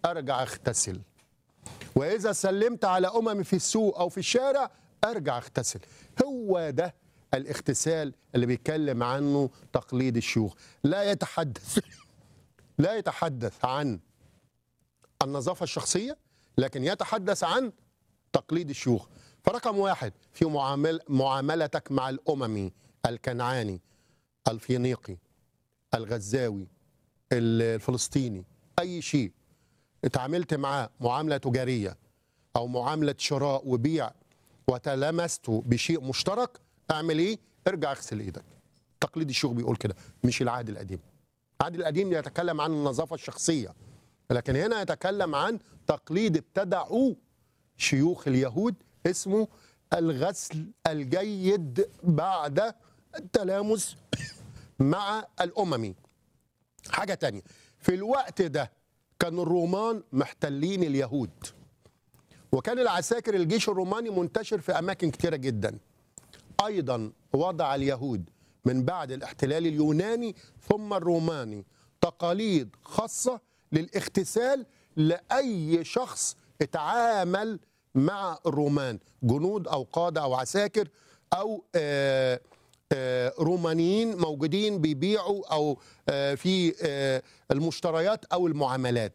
ارجع اغتسل واذا سلمت على امم في السوق او في الشارع ارجع اغتسل هو ده الاغتسال اللي بيتكلم عنه تقليد الشيوخ لا يتحدث لا يتحدث عن النظافه الشخصيه لكن يتحدث عن تقليد الشيوخ فرقم واحد في معامل معاملتك مع الاممي الكنعاني الفينيقي الغزاوي الفلسطيني اي شيء اتعاملت معاه معامله تجاريه او معامله شراء وبيع وتلمست بشيء مشترك اعمل ايه؟ ارجع اغسل ايدك. تقليد الشيوخ بيقول كده مش العهد القديم. العهد القديم يتكلم عن النظافه الشخصيه لكن هنا يتكلم عن تقليد ابتدعوه شيوخ اليهود اسمه الغسل الجيد بعد التلامس مع الاممي. حاجه تانية في الوقت ده كان الرومان محتلين اليهود وكان العساكر الجيش الروماني منتشر في اماكن كتيره جدا ايضا وضع اليهود من بعد الاحتلال اليوناني ثم الروماني تقاليد خاصه للاغتسال لاي شخص اتعامل مع الرومان جنود او قاده او عساكر او آه آه، رومانيين موجودين بيبيعوا او آه، في آه، المشتريات او المعاملات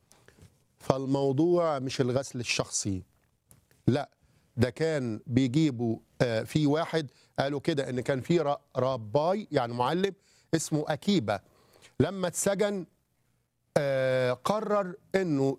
فالموضوع مش الغسل الشخصي لا ده كان بيجيبوا آه، في واحد قالوا كده ان كان في ر- رباي يعني معلم اسمه اكيبا لما اتسجن آه، قرر انه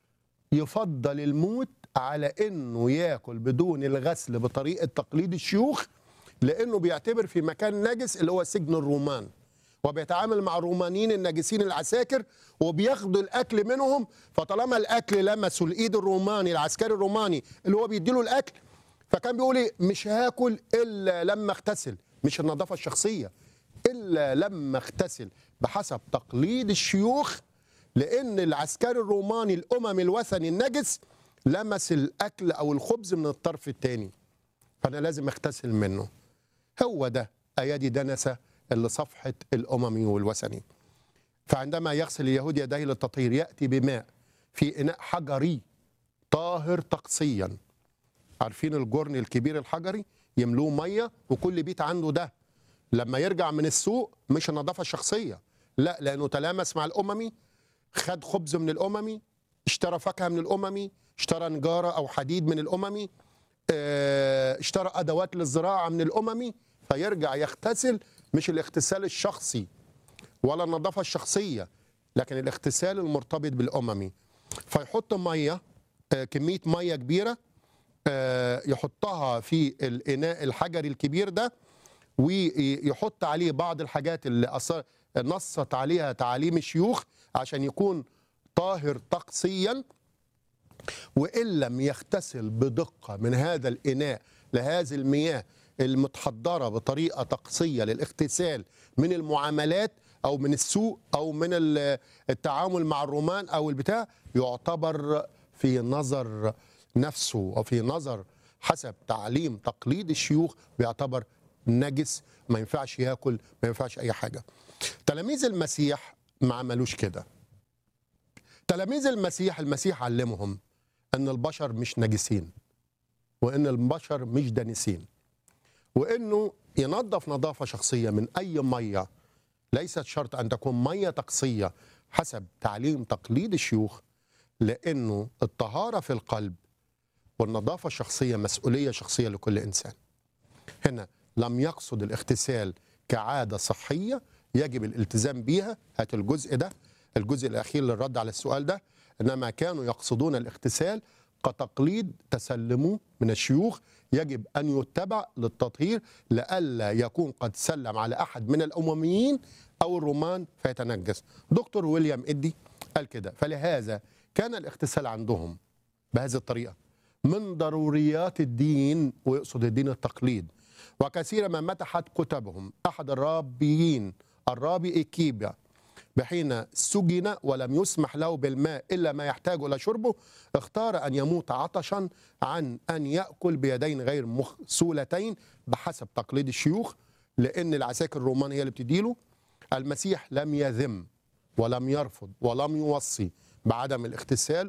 يفضل الموت على انه ياكل بدون الغسل بطريقه تقليد الشيوخ لانه بيعتبر في مكان نجس اللي هو سجن الرومان وبيتعامل مع الرومانيين الناجسين العساكر وبياخدوا الاكل منهم فطالما الاكل لمسوا الايد الروماني العسكري الروماني اللي هو بيديله الاكل فكان بيقول إيه؟ مش هاكل الا لما اغتسل مش النظافه الشخصيه الا لما اغتسل بحسب تقليد الشيوخ لان العسكري الروماني الاممي الوثني النجس لمس الاكل او الخبز من الطرف الثاني فانا لازم اغتسل منه هو ده ايادي دنسه اللي صفحه الاممي والوثني فعندما يغسل اليهود يديه للتطهير ياتي بماء في اناء حجري طاهر تقصيا عارفين الجرن الكبير الحجري يملوه ميه وكل بيت عنده ده لما يرجع من السوق مش النظافه الشخصيه لا لانه تلامس مع الاممي خد خبز من الاممي اشترى فاكهه من الاممي اشترى نجاره او حديد من الاممي اه، اشترى ادوات للزراعه من الاممي فيرجع يغتسل مش الاغتسال الشخصي ولا النظافه الشخصيه لكن الاغتسال المرتبط بالاممي فيحط ميه اه، كميه ميه كبيره اه، يحطها في الاناء الحجري الكبير ده ويحط عليه بعض الحاجات اللي أص- نصت عليها تعاليم الشيوخ عشان يكون طاهر طقسيا وان لم يغتسل بدقه من هذا الاناء لهذه المياه المتحضره بطريقه طقسيه للاغتسال من المعاملات او من السوق او من ال- التعامل مع الرومان او البتاع يعتبر في نظر نفسه او في نظر حسب تعليم تقليد الشيوخ بيعتبر نجس ما ينفعش ياكل ما ينفعش اي حاجه تلاميذ المسيح ما عملوش كده تلاميذ المسيح المسيح علمهم ان البشر مش نجسين وان البشر مش دنسين وانه ينظف نظافه شخصيه من اي ميه ليست شرط ان تكون ميه طقسيه حسب تعليم تقليد الشيوخ لانه الطهاره في القلب والنظافه الشخصيه مسؤوليه شخصيه لكل انسان هنا لم يقصد الاغتسال كعاده صحيه يجب الالتزام بيها هات الجزء ده الجزء الاخير للرد على السؤال ده انما كانوا يقصدون الاغتسال كتقليد تسلموه من الشيوخ يجب ان يتبع للتطهير لئلا يكون قد سلم على احد من الامميين او الرومان فيتنجس دكتور ويليام ادي قال كده فلهذا كان الاغتسال عندهم بهذه الطريقه من ضروريات الدين ويقصد الدين التقليد وكثيرا ما متحت كتبهم احد الرابيين الرابي اكيبا بحين سجن ولم يسمح له بالماء الا ما يحتاج الى شربه اختار ان يموت عطشا عن ان ياكل بيدين غير مغسولتين بحسب تقليد الشيوخ لان العساكر الرومان هي اللي بتديله المسيح لم يذم ولم يرفض ولم يوصي بعدم الاغتسال